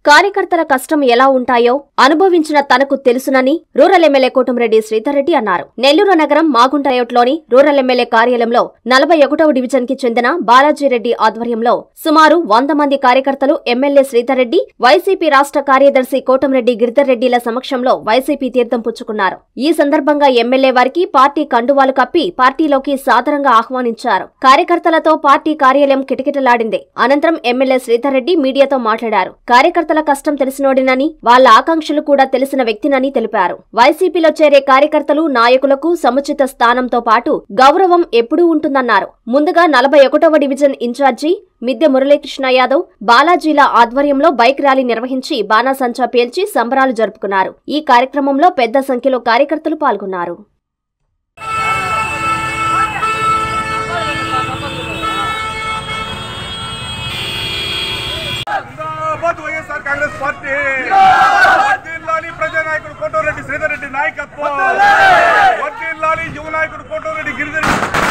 కార్యకర్తల కష్టం ఎలా ఉంటాయో అనుభవించిన తనకు తెలుసునని రూరల్ ఎమ్మెల్యే కోటంరెడ్డి శ్రీధర్రెడ్డి అన్నారు నెల్లూరు నగరం మాగుంట లేఅవుట్లోని రూరల్ ఎమ్మెల్యే కార్యాలయంలో నలభై ఒకటవ డివిజన్ కి చెందిన బాలాజీరెడ్డి ఆధ్వర్యంలో సుమారు వంద మంది కార్యకర్తలు ఎమ్మెల్యే శ్రీధర్రెడ్డి వైసీపీ రాష్ట్ర కార్యదర్శి కోటంరెడ్డి గిరిధర్రెడ్డిల సమక్షంలో వైసీపీ తీర్థం పుచ్చుకున్నారు ఈ సందర్భంగా ఎమ్మెల్యే వారికి పార్టీ కండువాలు కప్పి పార్టీలోకి సాదరంగా ఆహ్వానించారు కార్యకర్తలతో పార్టీ కార్యాలయం కిటకిటలాడింది అనంతరం ఎమ్మెల్యే శ్రీధర్రెడ్డి మీడియాతో మాట్లాడారు కార్యకర్తల కష్టం తెలిసినోడినని వాళ్ళ ఆకాంక్షలు కూడా తెలిసిన వ్యక్తినని తెలిపారు వైసీపీలో చేరే కార్యకర్తలు నాయకులకు సముచిత స్థానంతో పాటు గౌరవం ఎప్పుడూ ఉంటుందన్నారు ముందుగా నలభై ఒకటవ డివిజన్ ఇన్ఛార్జి మిద్దె మురళీకృష్ణ యాదవ్ బాలాజీల ఆధ్వర్యంలో బైక్ ర్యాలీ నిర్వహించి బాణాసంచా పేల్చి సంబరాలు జరుపుకున్నారు ఈ కార్యక్రమంలో పెద్ద సంఖ్యలో కార్యకర్తలు పాల్గొన్నారు జిందాబాద్ వైఎస్ఆర్ కాంగ్రెస్ పార్టీ వర్ధిల్లాలి ప్రజానాయకుడు కోటరెడ్డి శ్రీధర్ రెడ్డి నాయకత్వం వర్ధిల్లాలి యువ నాయకుడు కోటరెడ్డి గిరిధర్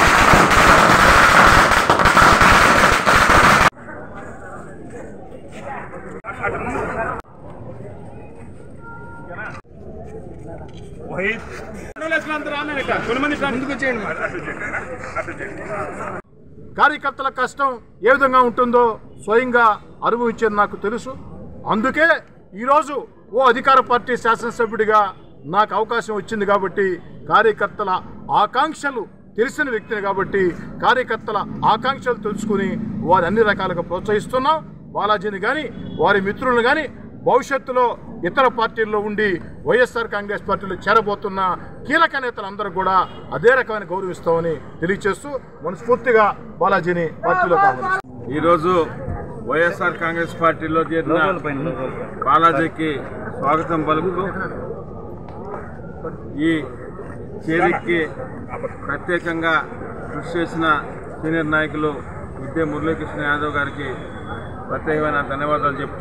కార్యకర్తల కష్టం ఏ విధంగా ఉంటుందో స్వయంగా అనుభవించేది నాకు తెలుసు అందుకే ఈరోజు ఓ అధికార పార్టీ శాసనసభ్యుడిగా నాకు అవకాశం వచ్చింది కాబట్టి కార్యకర్తల ఆకాంక్షలు తెలిసిన వ్యక్తిని కాబట్టి కార్యకర్తల ఆకాంక్షలు తెలుసుకుని వారి అన్ని రకాలుగా ప్రోత్సహిస్తున్నాం బాలాజీని కానీ వారి మిత్రులను కానీ భవిష్యత్తులో ఇతర పార్టీల్లో ఉండి వైఎస్ఆర్ కాంగ్రెస్ పార్టీలో చేరబోతున్న కీలక నేతలందరూ కూడా అదే రకమైన గౌరవిస్తామని తెలియజేస్తూ మనస్ఫూర్తిగా బాలాజీని పార్టీలో కావాలి ఈరోజు వైఎస్ఆర్ కాంగ్రెస్ పార్టీలో చేరిన బాలాజీకి స్వాగతం పలుకుతూ ఈ చేరికకి ప్రత్యేకంగా కృషి చేసిన సీనియర్ నాయకులు విద్య మురళీకృష్ణ యాదవ్ గారికి ప్రత్యేకమైన ధన్యవాదాలు చెప్తూ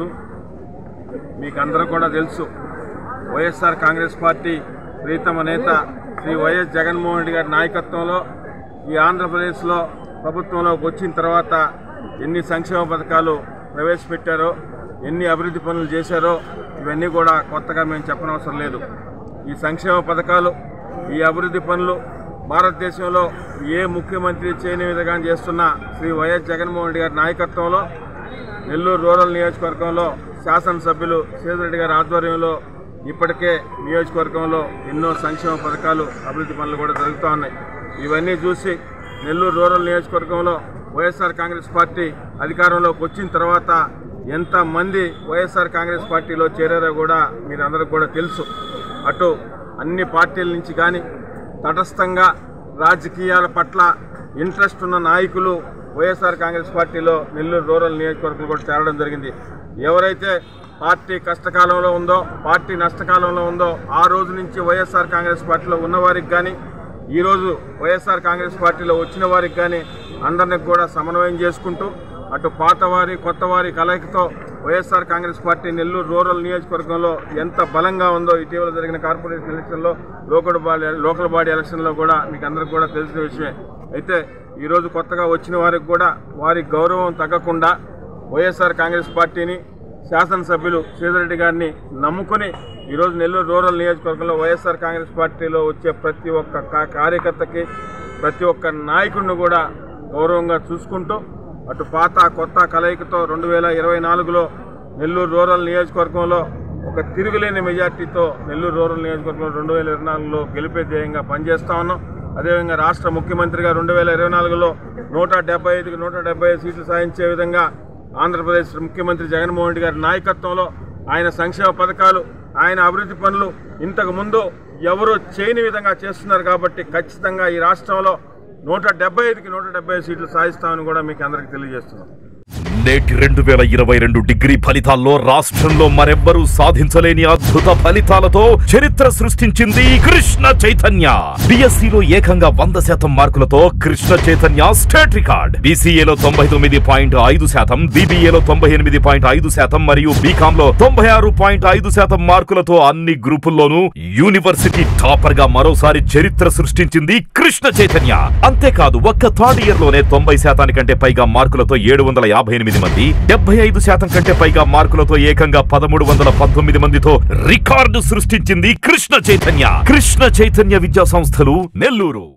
మీకు అందరూ కూడా తెలుసు వైఎస్ఆర్ కాంగ్రెస్ పార్టీ ప్రీతమ నేత శ్రీ వైఎస్ జగన్మోహన్ రెడ్డి గారి నాయకత్వంలో ఈ ఆంధ్రప్రదేశ్లో ప్రభుత్వంలోకి వచ్చిన తర్వాత ఎన్ని సంక్షేమ పథకాలు ప్రవేశపెట్టారో ఎన్ని అభివృద్ధి పనులు చేశారో ఇవన్నీ కూడా కొత్తగా మేము చెప్పనవసరం లేదు ఈ సంక్షేమ పథకాలు ఈ అభివృద్ధి పనులు భారతదేశంలో ఏ ముఖ్యమంత్రి చేయని విధంగా చేస్తున్న శ్రీ వైఎస్ జగన్మోహన్ రెడ్డి గారి నాయకత్వంలో నెల్లూరు రూరల్ నియోజకవర్గంలో శాసనసభ్యులు సేతురెడ్డి గారి ఆధ్వర్యంలో ఇప్పటికే నియోజకవర్గంలో ఎన్నో సంక్షేమ పథకాలు అభివృద్ధి పనులు కూడా జరుగుతూ ఉన్నాయి ఇవన్నీ చూసి నెల్లూరు రూరల్ నియోజకవర్గంలో వైఎస్ఆర్ కాంగ్రెస్ పార్టీ అధికారంలోకి వచ్చిన తర్వాత ఎంతమంది వైఎస్ఆర్ కాంగ్రెస్ పార్టీలో చేరారో కూడా మీరందరికీ కూడా తెలుసు అటు అన్ని పార్టీల నుంచి కానీ తటస్థంగా రాజకీయాల పట్ల ఇంట్రెస్ట్ ఉన్న నాయకులు వైఎస్ఆర్ కాంగ్రెస్ పార్టీలో నెల్లూరు రూరల్ నియోజకవర్గం కూడా చేరడం జరిగింది ఎవరైతే పార్టీ కష్టకాలంలో ఉందో పార్టీ నష్టకాలంలో ఉందో ఆ రోజు నుంచి వైఎస్ఆర్ కాంగ్రెస్ పార్టీలో ఉన్నవారికి కానీ ఈరోజు వైఎస్ఆర్ కాంగ్రెస్ పార్టీలో వచ్చిన వారికి కానీ అందరినీ కూడా సమన్వయం చేసుకుంటూ అటు పాతవారి కొత్తవారి కలయికతో వైఎస్ఆర్ కాంగ్రెస్ పార్టీ నెల్లూరు రూరల్ నియోజకవర్గంలో ఎంత బలంగా ఉందో ఇటీవల జరిగిన కార్పొరేషన్ ఎలక్షన్లో లోకల్ బాడీ లోకల్ బాడీ ఎలక్షన్లో కూడా మీకు అందరికీ కూడా తెలిసిన విషయమే అయితే ఈరోజు కొత్తగా వచ్చిన వారికి కూడా వారి గౌరవం తగ్గకుండా వైఎస్ఆర్ కాంగ్రెస్ పార్టీని శాసనసభ్యులు శ్రీధరెడ్డి గారిని నమ్ముకొని ఈరోజు నెల్లూరు రూరల్ నియోజకవర్గంలో వైఎస్ఆర్ కాంగ్రెస్ పార్టీలో వచ్చే ప్రతి ఒక్క కా- కార్యకర్తకి ప్రతి ఒక్క నాయకుడిని కూడా గౌరవంగా చూసుకుంటూ అటు పాత కొత్త కలయికతో రెండు వేల ఇరవై నాలుగులో నెల్లూరు రూరల్ నియోజకవర్గంలో ఒక తిరుగులేని మెజార్టీతో నెల్లూరు రూరల్ నియోజకవర్గంలో రెండు వేల ఇరవై నాలుగులో గెలిపే ధ్యేయంగా పనిచేస్తా ఉన్నాం అదేవిధంగా రాష్ట్ర ముఖ్యమంత్రిగా రెండు వేల ఇరవై నాలుగులో నూట డెబ్బై ఐదుకి నూట డెబ్బై ఐదు సీట్లు సాధించే విధంగా ఆంధ్రప్రదేశ్ ముఖ్యమంత్రి జగన్మోహన్ రెడ్డి గారి నాయకత్వంలో ఆయన సంక్షేమ పథకాలు ఆయన అభివృద్ధి పనులు ఇంతకు ముందు ఎవరు చేయని విధంగా చేస్తున్నారు కాబట్టి ఖచ్చితంగా ఈ రాష్ట్రంలో నూట డెబ్బై ఐదుకి నూట డెబ్బై ఐదు సీట్లు సాధిస్తామని కూడా మీకు అందరికీ తెలియజేస్తున్నాం నేటి రెండు వేల ఇరవై రెండు డిగ్రీ ఫలితాల్లో రాష్ట్రంలో మరెవ్వరూ సాధించలేని అద్భుత ఫలితాలతో చరిత్ర సృష్టించింది కృష్ణ చైతన్య బిఎస్సిలో ఏకంగా వంద శాతం మార్కులతో కృష్ణ చైతన్య స్టేట్ రికార్డ్ బీసీఏలో తొంభై తొమ్మిది పాయింట్ ఐదు శాతం బీబీఏలో తొంభై ఎనిమిది పాయింట్ ఐదు శాతం మరియు బీకామ్ లో తొంభై ఆరు పాయింట్ ఐదు శాతం మార్కులతో అన్ని గ్రూపుల్లోనూ యూనివర్సిటీ టాపర్ గా మరోసారి చరిత్ర సృష్టించింది కృష్ణ చైతన్య అంతేకాదు ఒక్క థర్డ్ ఇయర్ లోనే తొంభై శాతానికంటే పైగా మార్కులతో ఏడు వందల యాభై ఎనిమిది తొమ్మిది మంది డెబ్బై ఐదు శాతం కంటే పైగా మార్కులతో ఏకంగా పదమూడు వందల పంతొమ్మిది మందితో రికార్డు సృష్టించింది కృష్ణ చైతన్య కృష్ణ చైతన్య విద్యా సంస్థలు నెల్లూరు